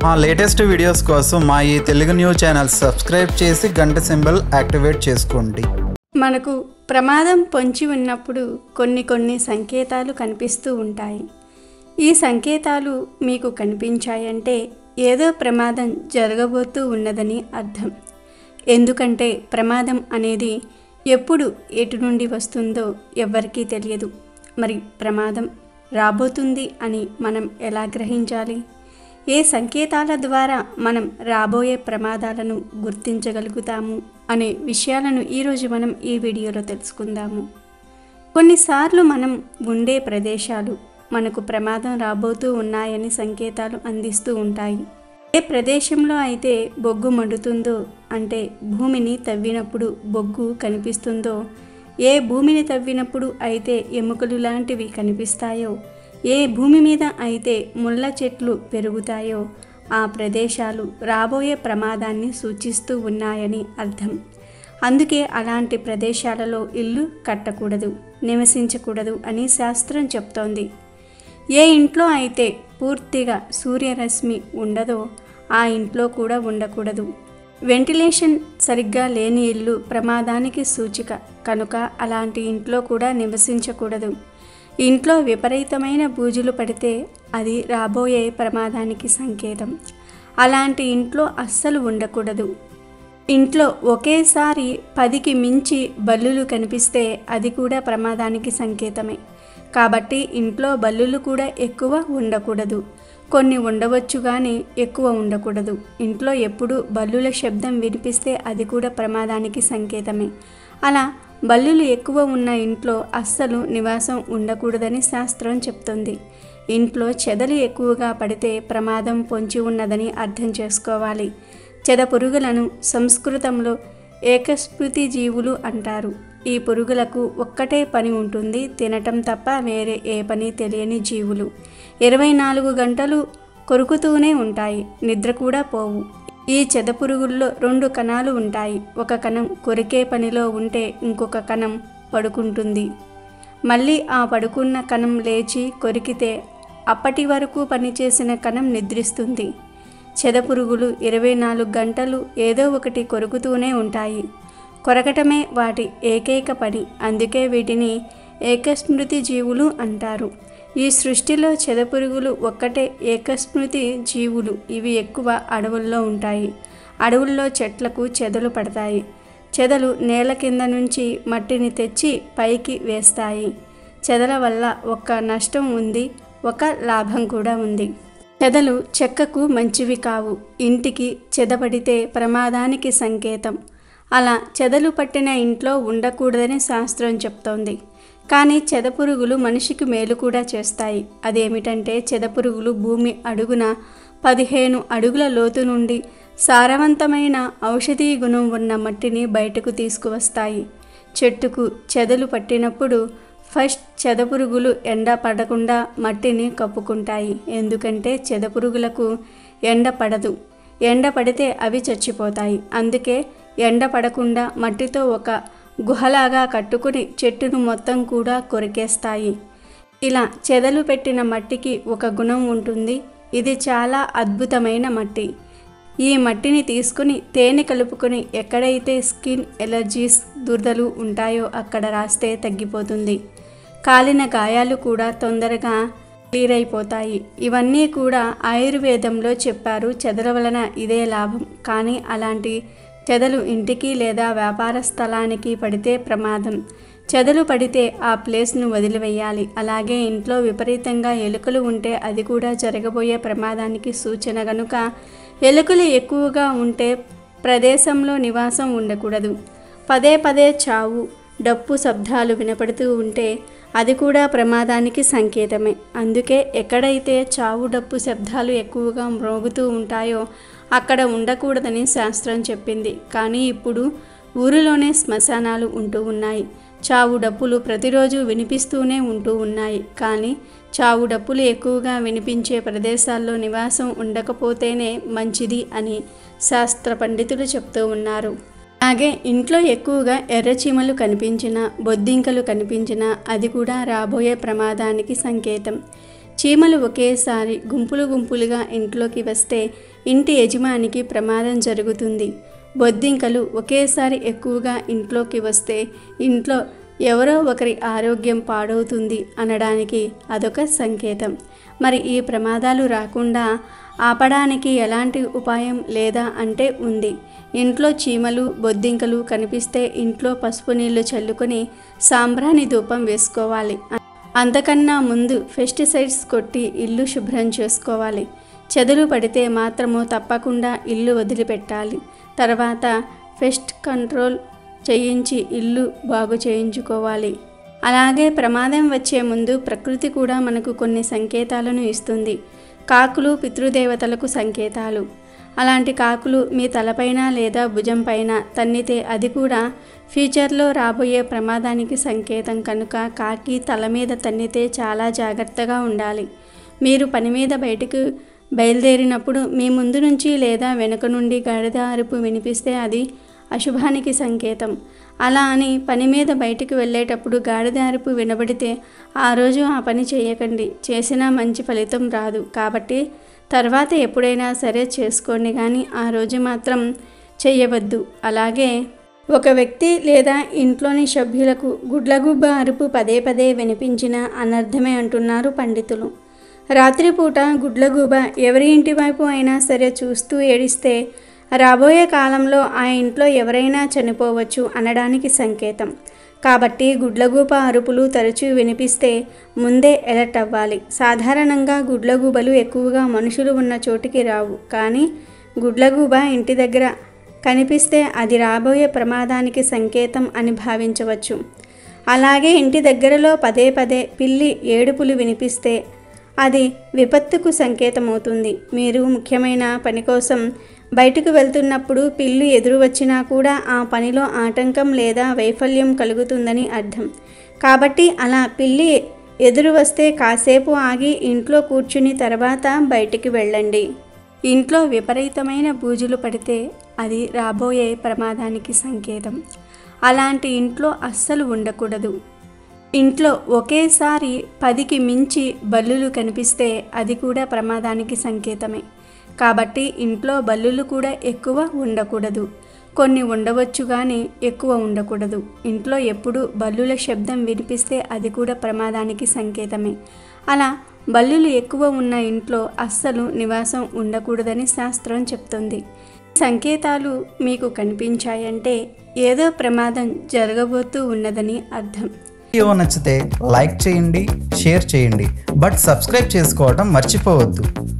మా latest videos కోసం మా ఈ తెలుగు న్యూస్ ఛానల్ సబ్స్క్రైబ్ చేసి గంట సింబల్ యాక్టివేట్ చేసుకోండి మనకు ప్రమాదం పొంచి ఉన్నప్పుడు కొన్ని కొన్ని సంకేతాలు కనిపిస్తూ ఉంటాయి ఈ సంకేతాలు మీకు కనిపించాయంటే ఏదో ప్రమాదం జరగబోతూ ఉన్నదని అర్థం ఎందుకంటే ప్రమాదం అనేది ఎప్పుడు ఎటు నుండి వస్తుందో ఎవ్వరికీ తెలియదు మరి ప్రమాదం రాబోతుంది అని మనం ఎలా గ్రహించాలి ఏ సంకేతాల ద్వారా మనం రాబోయే ప్రమాదాలను గుర్తించగలుగుతాము అనే విషయాలను ఈరోజు మనం ఈ వీడియోలో తెలుసుకుందాము కొన్నిసార్లు మనం ఉండే ప్రదేశాలు మనకు ప్రమాదం రాబోతూ ఉన్నాయని సంకేతాలు అందిస్తూ ఉంటాయి ఏ ప్రదేశంలో అయితే బొగ్గు మండుతుందో అంటే భూమిని తవ్వినప్పుడు బొగ్గు కనిపిస్తుందో ఏ భూమిని తవ్వినప్పుడు అయితే ఎముకలు లాంటివి కనిపిస్తాయో ఏ భూమి మీద అయితే ముళ్ళ చెట్లు పెరుగుతాయో ఆ ప్రదేశాలు రాబోయే ప్రమాదాన్ని సూచిస్తూ ఉన్నాయని అర్థం అందుకే అలాంటి ప్రదేశాలలో ఇల్లు కట్టకూడదు నివసించకూడదు అని శాస్త్రం చెప్తోంది ఏ ఇంట్లో అయితే పూర్తిగా సూర్యరశ్మి ఉండదో ఆ ఇంట్లో కూడా ఉండకూడదు వెంటిలేషన్ సరిగ్గా లేని ఇల్లు ప్రమాదానికి సూచిక కనుక అలాంటి ఇంట్లో కూడా నివసించకూడదు ఇంట్లో విపరీతమైన బూజులు పడితే అది రాబోయే ప్రమాదానికి సంకేతం అలాంటి ఇంట్లో అస్సలు ఉండకూడదు ఇంట్లో ఒకేసారి పదికి మించి బల్లులు కనిపిస్తే అది కూడా ప్రమాదానికి సంకేతమే కాబట్టి ఇంట్లో బల్లులు కూడా ఎక్కువ ఉండకూడదు కొన్ని ఉండవచ్చు కానీ ఎక్కువ ఉండకూడదు ఇంట్లో ఎప్పుడు బల్లుల శబ్దం వినిపిస్తే అది కూడా ప్రమాదానికి సంకేతమే అలా బల్లులు ఎక్కువ ఉన్న ఇంట్లో అస్సలు నివాసం ఉండకూడదని శాస్త్రం చెప్తుంది ఇంట్లో చెదలు ఎక్కువగా పడితే ప్రమాదం పొంచి ఉన్నదని అర్థం చేసుకోవాలి చెద పురుగులను సంస్కృతంలో ఏకస్మృతి జీవులు అంటారు ఈ పురుగులకు ఒక్కటే పని ఉంటుంది తినటం తప్ప వేరే ఏ పని తెలియని జీవులు ఇరవై నాలుగు గంటలు కొరుకుతూనే ఉంటాయి నిద్ర కూడా పోవు ఈ చెదపురుగుల్లో రెండు కణాలు ఉంటాయి ఒక కణం కొరికే పనిలో ఉంటే ఇంకొక కణం పడుకుంటుంది మళ్ళీ ఆ పడుకున్న కణం లేచి కొరికితే అప్పటి వరకు పనిచేసిన కణం నిద్రిస్తుంది చెదపురుగులు ఇరవై నాలుగు గంటలు ఏదో ఒకటి కొరుకుతూనే ఉంటాయి కొరకటమే వాటి ఏకైక పని అందుకే వీటిని ఏకస్మృతి జీవులు అంటారు ఈ సృష్టిలో చెదపురుగులు ఒక్కటే ఏకస్మృతి జీవులు ఇవి ఎక్కువ అడవుల్లో ఉంటాయి అడవుల్లో చెట్లకు చెదలు పడతాయి చెదలు నేల కింద నుంచి మట్టిని తెచ్చి పైకి వేస్తాయి చెదల వల్ల ఒక నష్టం ఉంది ఒక లాభం కూడా ఉంది చెదలు చెక్కకు మంచివి కావు ఇంటికి చెదపడితే ప్రమాదానికి సంకేతం అలా చెదలు పట్టిన ఇంట్లో ఉండకూడదని శాస్త్రం చెప్తోంది కానీ చెదపురుగులు మనిషికి మేలు కూడా చేస్తాయి అదేమిటంటే చెదపురుగులు భూమి అడుగున పదిహేను అడుగుల లోతు నుండి సారవంతమైన ఔషధీ గుణం ఉన్న మట్టిని బయటకు తీసుకువస్తాయి చెట్టుకు చెదలు పట్టినప్పుడు ఫస్ట్ చెదపురుగులు ఎండ పడకుండా మట్టిని కప్పుకుంటాయి ఎందుకంటే చెదపురుగులకు ఎండ పడదు ఎండ పడితే అవి చచ్చిపోతాయి అందుకే ఎండ పడకుండా మట్టితో ఒక గుహలాగా కట్టుకుని చెట్టును మొత్తం కూడా కొరికేస్తాయి ఇలా చెదలు పెట్టిన మట్టికి ఒక గుణం ఉంటుంది ఇది చాలా అద్భుతమైన మట్టి ఈ మట్టిని తీసుకుని తేనె కలుపుకొని ఎక్కడైతే స్కిన్ ఎలర్జీస్ దురదలు ఉంటాయో అక్కడ రాస్తే తగ్గిపోతుంది కాలిన గాయాలు కూడా తొందరగా క్లియర్ అయిపోతాయి ఇవన్నీ కూడా ఆయుర్వేదంలో చెప్పారు చెదల వలన ఇదే లాభం కానీ అలాంటి చెదలు ఇంటికి లేదా వ్యాపార స్థలానికి పడితే ప్రమాదం చెదలు పడితే ఆ ప్లేస్ను వదిలివేయాలి అలాగే ఇంట్లో విపరీతంగా ఎలుకలు ఉంటే అది కూడా జరగబోయే ప్రమాదానికి సూచన గనుక ఎలుకలు ఎక్కువగా ఉంటే ప్రదేశంలో నివాసం ఉండకూడదు పదే పదే చావు డప్పు శబ్దాలు వినపడుతూ ఉంటే అది కూడా ప్రమాదానికి సంకేతమే అందుకే ఎక్కడైతే చావు డప్పు శబ్దాలు ఎక్కువగా మ్రోగుతూ ఉంటాయో అక్కడ ఉండకూడదని శాస్త్రం చెప్పింది కానీ ఇప్పుడు ఊరిలోనే శ్మశానాలు ఉంటూ ఉన్నాయి చావు డప్పులు ప్రతిరోజు వినిపిస్తూనే ఉంటూ ఉన్నాయి కానీ చావు డప్పులు ఎక్కువగా వినిపించే ప్రదేశాల్లో నివాసం ఉండకపోతేనే మంచిది అని శాస్త్ర పండితులు చెప్తూ ఉన్నారు అలాగే ఇంట్లో ఎక్కువగా ఎర్రచీమలు కనిపించినా బొద్దింకలు కనిపించినా అది కూడా రాబోయే ప్రమాదానికి సంకేతం చీమలు ఒకేసారి గుంపులు గుంపులుగా ఇంట్లోకి వస్తే ఇంటి యజమానికి ప్రమాదం జరుగుతుంది బొద్దింకలు ఒకేసారి ఎక్కువగా ఇంట్లోకి వస్తే ఇంట్లో ఎవరో ఒకరి ఆరోగ్యం పాడవుతుంది అనడానికి అదొక సంకేతం మరి ఈ ప్రమాదాలు రాకుండా ఆపడానికి ఎలాంటి ఉపాయం లేదా అంటే ఉంది ఇంట్లో చీమలు బొద్దింకలు కనిపిస్తే ఇంట్లో పసుపు నీళ్లు చల్లుకొని సాంబ్రాణి ధూపం వేసుకోవాలి అంతకన్నా ముందు పెస్టిసైడ్స్ కొట్టి ఇల్లు శుభ్రం చేసుకోవాలి చెదలు పడితే మాత్రము తప్పకుండా ఇల్లు వదిలిపెట్టాలి తర్వాత పెస్ట్ కంట్రోల్ చేయించి ఇల్లు బాగు చేయించుకోవాలి అలాగే ప్రమాదం వచ్చే ముందు ప్రకృతి కూడా మనకు కొన్ని సంకేతాలను ఇస్తుంది కాకులు పితృదేవతలకు సంకేతాలు అలాంటి కాకులు మీ తలపైన లేదా భుజంపైన తన్నితే అది కూడా ఫ్యూచర్లో రాబోయే ప్రమాదానికి సంకేతం కనుక కాకి తల మీద తన్నితే చాలా జాగ్రత్తగా ఉండాలి మీరు పని మీద బయటకు బయలుదేరినప్పుడు మీ ముందు నుంచి లేదా వెనుక నుండి గాడిద అరుపు వినిపిస్తే అది అశుభానికి సంకేతం అలా అని పని మీద బయటికి వెళ్ళేటప్పుడు గాడిద అరుపు వినబడితే ఆ రోజు ఆ పని చేయకండి చేసినా మంచి ఫలితం రాదు కాబట్టి తర్వాత ఎప్పుడైనా సరే చేసుకోండి కానీ ఆ రోజు మాత్రం చేయవద్దు అలాగే ఒక వ్యక్తి లేదా ఇంట్లోని సభ్యులకు గుడ్లగుబ్బ అరుపు పదే పదే వినిపించిన అనర్థమే అంటున్నారు పండితులు రాత్రిపూట గుడ్లగూబ ఎవరి ఇంటి వైపు అయినా సరే చూస్తూ ఏడిస్తే రాబోయే కాలంలో ఆ ఇంట్లో ఎవరైనా చనిపోవచ్చు అనడానికి సంకేతం కాబట్టి గుడ్లగూబ అరుపులు తరచూ వినిపిస్తే ముందే ఎలర్ట్ అవ్వాలి సాధారణంగా గుడ్లగూబలు ఎక్కువగా మనుషులు ఉన్న చోటికి రావు కానీ గుడ్లగూబ ఇంటి దగ్గర కనిపిస్తే అది రాబోయే ప్రమాదానికి సంకేతం అని భావించవచ్చు అలాగే ఇంటి దగ్గరలో పదే పదే పిల్లి ఏడుపులు వినిపిస్తే అది విపత్తుకు సంకేతమవుతుంది మీరు ముఖ్యమైన పని కోసం బయటకు వెళ్తున్నప్పుడు పిల్లి ఎదురు వచ్చినా కూడా ఆ పనిలో ఆటంకం లేదా వైఫల్యం కలుగుతుందని అర్థం కాబట్టి అలా పిల్లి ఎదురు వస్తే కాసేపు ఆగి ఇంట్లో కూర్చుని తర్వాత బయటికి వెళ్ళండి ఇంట్లో విపరీతమైన బూజులు పడితే అది రాబోయే ప్రమాదానికి సంకేతం అలాంటి ఇంట్లో అస్సలు ఉండకూడదు ఇంట్లో ఒకేసారి పదికి మించి బల్లులు కనిపిస్తే అది కూడా ప్రమాదానికి సంకేతమే కాబట్టి ఇంట్లో బల్లులు కూడా ఎక్కువ ఉండకూడదు కొన్ని ఉండవచ్చు కానీ ఎక్కువ ఉండకూడదు ఇంట్లో ఎప్పుడు బల్లుల శబ్దం వినిపిస్తే అది కూడా ప్రమాదానికి సంకేతమే అలా బల్లులు ఎక్కువ ఉన్న ఇంట్లో అస్సలు నివాసం ఉండకూడదని శాస్త్రం చెప్తుంది సంకేతాలు మీకు కనిపించాయంటే ఏదో ప్రమాదం జరగబోతూ ఉన్నదని అర్థం వీడియో నచ్చితే లైక్ చేయండి షేర్ చేయండి బట్ సబ్స్క్రైబ్ చేసుకోవడం మర్చిపోవద్దు